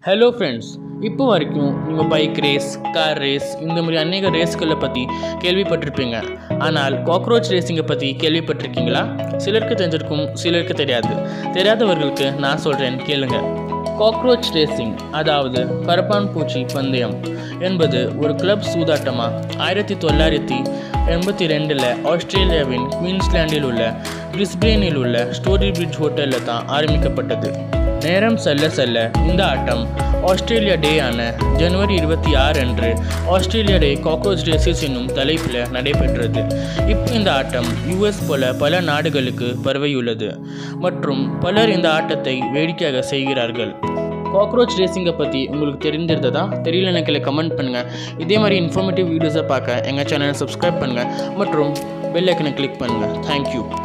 hello friends இப்போ வரைக்கும் நீங்கள் பைக் ரேஸ் கார் ரேஸ் இந்த மாதிரி அநேக ரேஸ்களை பற்றி கேள்விப்பட்டிருப்பீங்க ஆனால் காக்ரோச் ரேசிங்கை பற்றி கேள்விப்பட்டிருக்கீங்களா சிலருக்கு தெரிஞ்சிருக்கும் சிலருக்கு தெரியாது தெரியாதவர்களுக்கு நான் சொல்கிறேன் கேளுங்க காக்ரோச் ரேசிங் அதாவது கரப்பான் பூச்சி பந்தயம் என்பது ஒரு கிளப் சூதாட்டமாக ஆயிரத்தி தொள்ளாயிரத்தி எண்பத்தி ரெண்டில் ஆஸ்திரேலியாவின் குயின்ஸ்லாண்டில் உள்ள பிரிஸ்பேனில் உள்ள ஸ்டோரி பிரிட்ஜ் ஹோட்டலில் தான் ஆரம்பிக்கப்பட்டது நேரம் செல்ல செல்ல இந்த ஆட்டம் ஆஸ்திரேலியா டே ஆன ஜனவரி இருபத்தி ஆறு அன்று ஆஸ்திரேலியா டே காக்ரோச் ரேசஸ் என்னும் தலைப்பில் நடைபெற்றது இப்போ இந்த ஆட்டம் யுஎஸ் போல பல நாடுகளுக்கு பரவியுள்ளது மற்றும் பலர் இந்த ஆட்டத்தை வேடிக்கையாக செய்கிறார்கள் காக்ரோச் ரேசிங்கை பற்றி உங்களுக்கு தெரிஞ்சிருந்ததா தெரியல எனக்கு கமெண்ட் பண்ணுங்கள் இதே மாதிரி இன்ஃபர்மேட்டிவ் வீடியோஸை பார்க்க எங்கள் சேனலை சப்ஸ்கிரைப் பண்ணுங்கள் மற்றும் பெல் ஐக்கனை கிளிக் பண்ணுங்கள் தேங்க்யூ